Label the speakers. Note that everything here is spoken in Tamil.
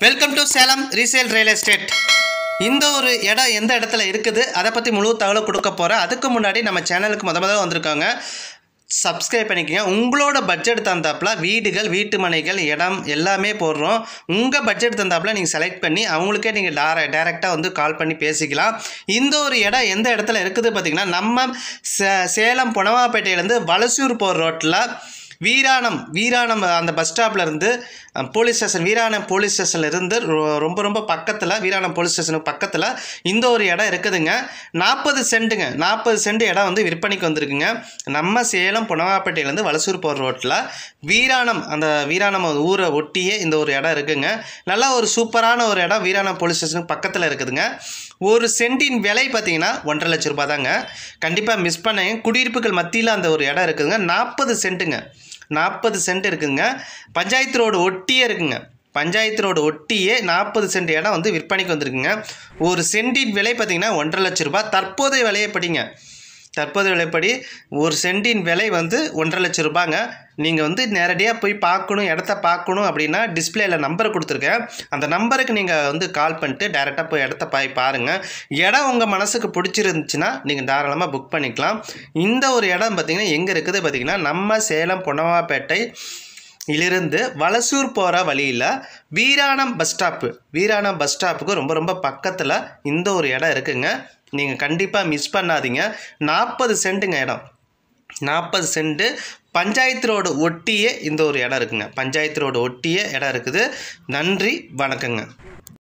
Speaker 1: welcome to Salem resale real estate இந்த ஒரு இடம் எந்த இடத்துல இருக்குது அதை பற்றி முழு தகவலை கொடுக்க போகிறேன் அதுக்கு முன்னாடி நம்ம சேனலுக்கு முத முதல்ல வந்திருக்காங்க சப்ஸ்கிரைப் பண்ணிக்கங்க உங்களோட பட்ஜெட் தந்தாப்புல வீடுகள் வீட்டு மனைகள் இடம் எல்லாமே போடுறோம் உங்கள் பட்ஜெட் தந்தாப்புல நீங்கள் செலக்ட் பண்ணி அவங்களுக்கே நீங்கள் டேர டேரெக்டாக வந்து கால் பண்ணி பேசிக்கலாம் இந்த ஒரு இடம் எந்த இடத்துல இருக்குது பார்த்தீங்கன்னா நம்ம சே சேலம் புனவாப்பேட்டையிலேருந்து வலசூர் போகிற ரோட்டில் வீராணம் வீராணம் அந்த பஸ் ஸ்டாப்ல இருந்து ah, police station Veeranam police ஸ்டேஷன்ல இருந்து ரொ- ரொம்ப ரொம்ப பக்கத்தில் வீராணம் போலீஸ் ஸ்டேஷனுக்கு பக்கத்தில் இந்த ஒரு இடம் இருக்குதுங்க நாற்பது சென்ட்டுங்க நாற்பது சென்ட் இடம் வந்து விற்பனைக்கு வந்திருக்குங்க நம்ம சேலம் புனவாப்பேட்டையிலேருந்து வலசூர் போகிற ரோட்டில் வீராணம் அந்த வீராணம் ஊரை ஒட்டியே இந்த ஒரு இடம் இருக்குங்க நல்ல ஒரு சூப்பரான ஒரு இடம் வீராணம் போலீஸ் ஸ்டேஷனுக்கு பக்கத்தில் இருக்குதுங்க ஒரு சென்டின் விலை பார்த்தீங்கன்னா ஒன்றரை லட்ச ரூபாய் தாங்க கண்டிப்பாக மிஸ் பண்ணேன் குடியிருப்புகள் மத்தியில் அந்த ஒரு இடம் இருக்குதுங்க நாற்பது சென்ட்டுங்க நாற்பது சென்ட் இருக்குங்க பஞ்சாயத்து ரோடு ஒட்டியே இருக்குங்க பஞ்சாயத்து ரோடு ஒட்டியே நாற்பது சென்ட் இடம் வந்து விற்பனைக்கு வந்திருக்குங்க ஒரு சென்டின் விலை பார்த்தீங்கன்னா ஒன்றரை லட்ச ரூபாய் தற்போதைய விலையை படிங்க தற்போதைய விலைப்படி ஒரு சென்டின் விலை வந்து ஒன்றரை லட்சம் ரூபாங்க நீங்கள் வந்து நேரடியாக போய் பார்க்கணும் இடத்த பார்க்கணும் அப்படின்னா டிஸ்பிளேல நம்பர் கொடுத்துருக்கேன் அந்த நம்பருக்கு நீங்கள் வந்து கால் பண்ணிட்டு டேரெக்டாக போய் இடத்த போய் பாருங்கள் இடம் உங்கள் மனசுக்கு பிடிச்சிருந்துச்சுன்னா நீங்கள் தாராளமாக புக் பண்ணிக்கலாம் இந்த ஒரு இடம் பார்த்தீங்கன்னா எங்கே இருக்குது பார்த்தீங்கன்னா நம்ம சேலம் பொன்னவாப்பேட்டை இலிருந்து வலசூர் போகிற வழியில் Veeranam bus stop Veeranam bus ஸ்டாப்புக்கு ரொம்ப ரொம்ப பக்கத்தில் இந்த ஒரு இடம் இருக்குங்க நீங்கள் கண்டிப்பாக மிஸ் பண்ணாதீங்க நாற்பது சென்ட்டுங்க இடம் நாற்பது சென்ட்டு பஞ்சாயத்து ரோடு ஒட்டியே இந்த ஒரு இடம் இருக்குங்க பஞ்சாயத்து ரோடு ஒட்டியே இடம் இருக்குது நன்றி வணக்கங்க